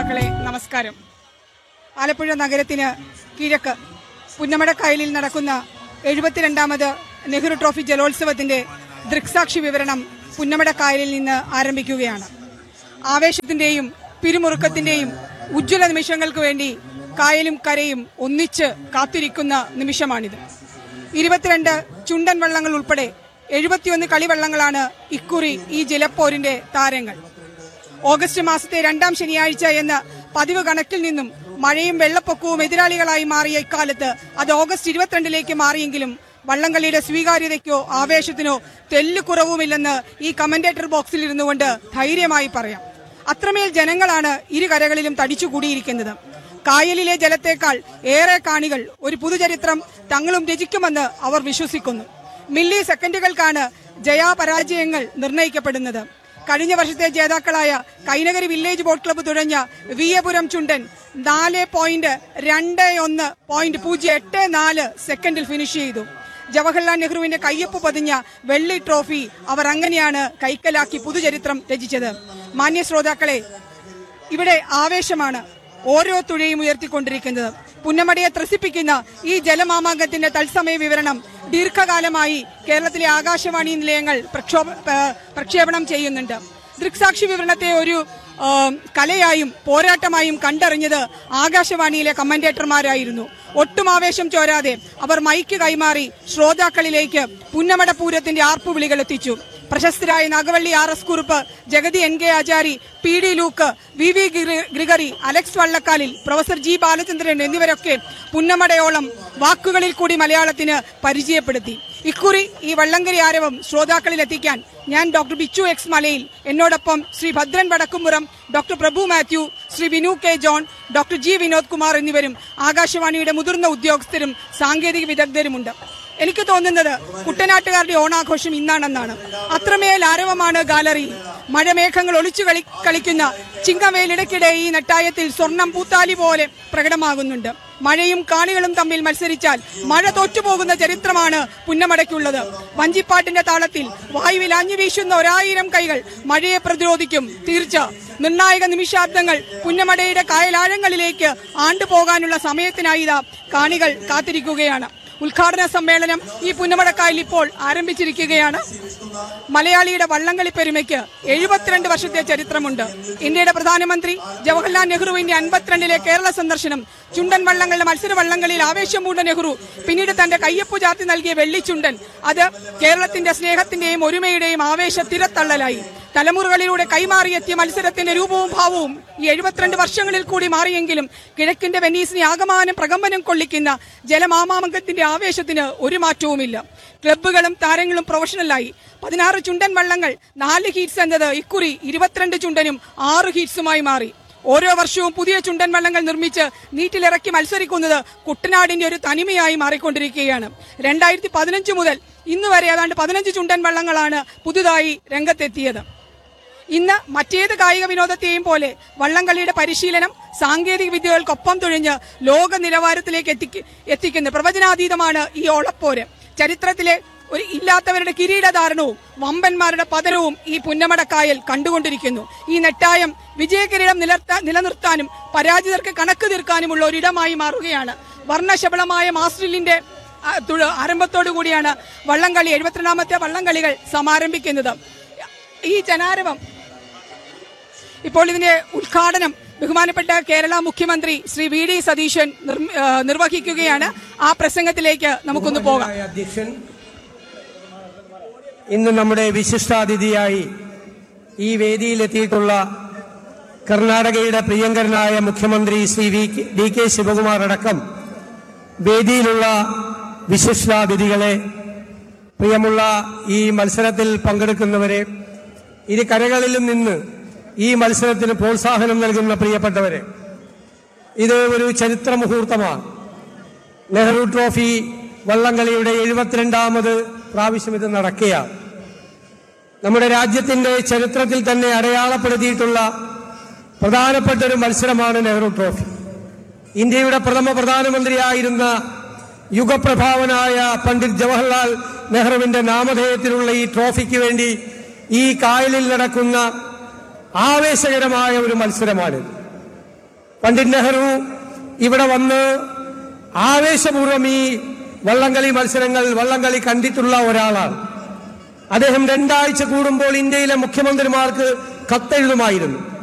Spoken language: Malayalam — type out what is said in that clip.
ശ്രോതാക്കളെ നമസ്കാരം ആലപ്പുഴ നഗരത്തിന് കിഴക്ക് പുന്നമടക്കായലിൽ നടക്കുന്ന എഴുപത്തിരണ്ടാമത് നെഹ്റു ട്രോഫി ജലോത്സവത്തിന്റെ ദൃക്സാക്ഷി വിവരണം പുന്നമടക്കായലിൽ നിന്ന് ആരംഭിക്കുകയാണ് ആവേശത്തിന്റെയും പിരിമുറുക്കത്തിന്റെയും ഉജ്ജ്വല നിമിഷങ്ങൾക്ക് വേണ്ടി കായലും കരയും ഒന്നിച്ച് കാത്തിരിക്കുന്ന നിമിഷമാണിത് ഇരുപത്തിരണ്ട് ചുണ്ടൻ വള്ളങ്ങൾ ഉൾപ്പെടെ എഴുപത്തിയൊന്ന് കളിവള്ളങ്ങളാണ് ഇക്കുറി ഈ ജലപ്പോരിന്റെ താരങ്ങൾ ഓഗസ്റ്റ് മാസത്തെ രണ്ടാം ശനിയാഴ്ച എന്ന പതിവ് കണക്കിൽ നിന്നും മഴയും വെള്ളപ്പൊക്കവും എതിരാളികളായി മാറിയ ഇക്കാലത്ത് അത് ഓഗസ്റ്റ് ഇരുപത്തിരണ്ടിലേക്ക് മാറിയെങ്കിലും വള്ളംകളിയുടെ സ്വീകാര്യതയ്ക്കോ ആവേശത്തിനോ തെല്ലു കുറവുമില്ലെന്ന് ഈ കമന്റേറ്റർ ബോക്സിൽ ഇരുന്നുകൊണ്ട് ധൈര്യമായി പറയാം അത്രമേൽ ജനങ്ങളാണ് ഇരു കരകളിലും തടിച്ചുകൂടിയിരിക്കുന്നത് കായലിലെ ജലത്തേക്കാൾ ഏറെ കാണികൾ ഒരു പുതുചരിത്രം തങ്ങളും രചിക്കുമെന്ന് അവർ വിശ്വസിക്കുന്നു മില്ലി സെക്കൻഡുകൾക്കാണ് ജയാപരാജയങ്ങൾ നിർണയിക്കപ്പെടുന്നത് കഴിഞ്ഞ വർഷത്തെ ജേതാക്കളായ കൈനഗരി വില്ലേജ് ബോട്ട് ക്ലബ്ബ് തുഴഞ്ഞ വിയപുരം ചുണ്ടൻ നാല് പോയിന്റ് രണ്ട് ഒന്ന് പോയിന്റ് പൂജ്യം എട്ട് നാല് സെക്കൻഡിൽ ഫിനിഷ് ചെയ്തു ജവഹർലാൽ നെഹ്റുവിന്റെ കയ്യൊപ്പ് പതിഞ്ഞ വെള്ളി ട്രോഫി അവർ അങ്ങനെയാണ് കൈക്കലാക്കി പുതുചരിത്രം രചിച്ചത് മാന്യ ശ്രോതാക്കളെ ഇവിടെ ആവേശമാണ് ഓരോ തുഴയും ഉയർത്തിക്കൊണ്ടിരിക്കുന്നത് പുന്നമടയെ ത്രസിപ്പിക്കുന്ന ഈ ജലമാമാങ്കത്തിന്റെ തത്സമയ വിവരണം ദീർഘകാലമായി കേരളത്തിലെ ആകാശവാണി നിലയങ്ങൾ പ്രക്ഷോഭ ഏഹ് പ്രക്ഷേപണം ചെയ്യുന്നുണ്ട് ദൃക്സാക്ഷി വിവരണത്തെ ഒരു ഏഹ്, കലയായും പോരാട്ടമായും കണ്ടറിഞ്ഞത് ആകാശവാണിയിലെ കമന്റേറ്റർമാരായിരുന്നു ഒട്ടും ആവേശം ചോരാതെ അവർ മൈക്ക് കൈമാറി ശ്രോതാക്കളിലേക്ക് പുന്നമട പൂരത്തിന്റെ ആർപ്പുവിളികൾ എത്തിച്ചു പ്രശസ്തരായ Nagavally R S Kurup Jagathy N K Achari P D Luke V V ഗ്രി- Gregory Alex Vallakalil professor G Balachandran എന്നിവരൊക്കെ പുന്നമടയോളം വാക്കുകളിൽ കൂടി മലയാളത്തിന് പരിചയപ്പെടുത്തി ഇക്കുറി ഈ വള്ളംകരി ആരവം ശ്രോതാക്കളിൽ എത്തിക്കാൻ ഞാൻ ഡോക്ടർ ബിച്ചു എക്സ് മലയിൽ എന്നോടൊപ്പം Shri Bhadran Vadakkumpuram doctor Prabhu Mathew Shri Vinu K John doctor G Vinod Kumar എന്നിവരും ആകാശവാണിയുടെ മുതിർന്ന ഉദ്യോഗസ്ഥരും സാങ്കേതിക വിദഗ്ധരുമുണ്ട് എനിക്ക് തോന്നുന്നത് കുട്ടനാട്ടുകാരുടെ ഓണാഘോഷം ഇന്നാണെന്നാണ് അത്രമേൽ ആരവമാണ് ഗാലറി മഴമേഘങ്ങൾ ഒളിച്ചു കളി കളിക്കുന്ന ചിങ്ങവേലിടയ്ക്കിടെ ഈ നെട്ടായത്തിൽ സ്വർണം പൂത്താലി പോലെ പ്രകടമാകുന്നുണ്ട് മഴയും കാണികളും തമ്മിൽ മത്സരിച്ചാൽ മഴ തോറ്റുപോകുന്ന ചരിത്രമാണ് പുന്നമടയ്ക്കുള്ളത് വഞ്ചിപ്പാട്ടിന്റെ താളത്തിൽ വായുവിൽ അഞ്ഞു വീശുന്ന ഒരായിരം കൈകൾ മഴയെ പ്രതിരോധിക്കും തീർച്ച നിർണായക നിമിഷാബ്ദങ്ങൾ പുന്നമടയുടെ കായലാഴങ്ങളിലേക്ക് ആണ്ടുപോകാനുള്ള സമയത്തിനായി ഇതാ കാണികൾ കാത്തിരിക്കുകയാണ് ഉദ്ഘാടന സമ്മേളനം ഈ പുന്നമടക്കായൽ ഇപ്പോൾ ആരംഭിച്ചിരിക്കുകയാണ് മലയാളിയുടെ വള്ളംകളി പെരുമയ്ക്ക് എഴുപത്തിരണ്ട് വർഷത്തെ ചരിത്രമുണ്ട് ഇന്ത്യയുടെ പ്രധാനമന്ത്രി ജവഹർലാൽ നെഹ്റുവിന്റെ അൻപത്തിരണ്ടിലെ കേരള സന്ദർശനം ചുണ്ടൻ വള്ളങ്ങളുടെ മത്സര വള്ളങ്ങളിൽ ആവേശം പൂണ്ട നെഹ്റു പിന്നീട് തന്റെ കയ്യൊപ്പു ചാർത്തി നൽകിയ വെള്ളിച്ചുണ്ടൻ അത് കേരളത്തിന്റെ സ്നേഹത്തിന്റെയും ഒരുമയുടെയും ആവേശ തിരത്തള്ളലായി തലമുറകളിലൂടെ കൈമാറിയെത്തിയ മത്സരത്തിന്റെ രൂപവും ഭാവവും ഈ എഴുപത്തിരണ്ട് വർഷങ്ങളിൽ കൂടി മാറിയെങ്കിലും കിഴക്കിന്റെ വെനീസിനെ ആകമാനം പ്രകമ്പനം കൊള്ളിക്കുന്ന ജലമാമാങ്കത്തിന്റെ ആവേശത്തിന് ഒരു മാറ്റവുമില്ല ക്ലബ്ബുകളും താരങ്ങളും പ്രൊഫഷണലായി പതിനാറ് ചുണ്ടൻ വള്ളങ്ങൾ നാല് ഹീറ്റ്സ് എന്നത് ഇക്കുറി ഇരുപത്തിരണ്ട് ചുണ്ടനും ആറ് ഹീറ്റ്സുമായി മാറി ഓരോ വർഷവും പുതിയ ചുണ്ടൻ വള്ളങ്ങൾ നിർമ്മിച്ച് നീറ്റിലിറക്കി മത്സരിക്കുന്നത് കുട്ടനാടിന്റെ ഒരു തനിമയായി മാറിക്കൊണ്ടിരിക്കുകയാണ് രണ്ടായിരത്തി പതിനഞ്ച് മുതൽ ഇന്ന് വരെ ഏതാണ്ട് പതിനഞ്ച് ചുണ്ടൻ വള്ളങ്ങളാണ് പുതുതായി രംഗത്തെത്തിയത് ഇന്ന് മറ്റേത് കായിക വിനോദത്തെയും പോലെ വള്ളംകളിയുടെ പരിശീലനം സാങ്കേതിക വിദ്യകൾക്കൊപ്പം തുഴഞ്ഞ് ലോക നിലവാരത്തിലേക്ക് എത്തിക്ക് എത്തിക്കുന്ന പ്രവചനാതീതമാണ് ഈ ഓളപ്പോര് ചരിത്രത്തിലെ ഒരു ഇല്ലാത്തവരുടെ കിരീടധാരണവും വമ്പന്മാരുടെ പതനവും ഈ പുന്നമടക്കായൽ കണ്ടുകൊണ്ടിരിക്കുന്നു ഈ നെട്ടായം വിജയകിരീടം നിലർത്താ നിലനിർത്താനും പരാജിതർക്ക് കണക്ക് തീർക്കാനുമുള്ള ഒരിടമായി മാറുകയാണ് വർണ്ണശബളമായ മാസ്റ്ററിലിന്റെ ആ, തുഴ- ആരംഭത്തോടു കൂടിയാണ് വള്ളംകളി എഴുപത്തിരണ്ടാമത്തെ വള്ളംകളികൾ സമാരംഭിക്കുന്നത് ഈ ജനാരവം ഇപ്പോൾ ഇതിന്റെ ഉദ്ഘാടനം ബഹുമാനപ്പെട്ട കേരള മുഖ്യമന്ത്രി ശ്രീ വി ഡി സതീശൻ നിർമ്മ- ആ, നിർവഹിക്കുകയാണ് ആ പ്രസംഗത്തിലേക്ക് നമുക്കൊന്ന് പോകാം ബഹുമാന്യനായ അധ്യക്ഷൻ ഇന്ന് നമ്മുടെ വിശിഷ്ടാതിഥിയായി ഈ വേദിയിലെത്തിയിട്ടുള്ള കർണാടകയുടെ പ്രിയങ്കരനായ മുഖ്യമന്ത്രി Shri V K- D K Shivakumar അടക്കം വേദിയിലുള്ള വിശിഷ്ടാതിഥികളെ പ്രിയമുള്ള ഈ മത്സരത്തിൽ പങ്കെടുക്കുന്നവരെ ഇരു കരകളിലും നിന്ന് ഈ മത്സരത്തിന് പ്രോത്സാഹനം നൽകുന്ന പ്രിയപ്പെട്ടവരെ ഇത് ഒരു ചരിത്ര മുഹൂർത്തമാണ് നെഹ്റു ട്രോഫി വള്ളംകളിയുടെ എഴുപത്തിരണ്ടാമത് പ്രാവശ്യം ഇത് നടക്കുകയാണ് നമ്മുടെ രാജ്യത്തിന്റെ ചരിത്രത്തിൽ തന്നെ അടയാളപ്പെടുത്തിയിട്ടുള്ള പ്രധാനപ്പെട്ട ഒരു മത്സരമാണ് നെഹ്റു ട്രോഫി ഇന്ത്യയുടെ പ്രഥമ പ്രധാനമന്ത്രിയായിരുന്ന യുഗപ്രഭാവനായ പണ്ഡിറ്റ് ജവഹർലാൽ നെഹ്റുവിന്റെ നാമധേയത്തിലുള്ള ഈ ട്രോഫിക്ക് വേണ്ടി ഈ കായലിൽ നടക്കുന്ന ആവേശകരമായ ഒരു മത്സരമാണിത് പണ്ഡിറ്റ് നെഹ്റു ഇവിടെ വന്ന് ആവേശപൂർവ്വം ഈ വള്ളംകളി മത്സരങ്ങൾ വള്ളംകളി കണ്ടിട്ടുള്ള ഒരാളാണ് അദ്ദേഹം രണ്ടാഴ്ച കൂടുമ്പോൾ ഇന്ത്യയിലെ മുഖ്യമന്ത്രിമാർക്ക് കത്തെഴുതുമായിരുന്നു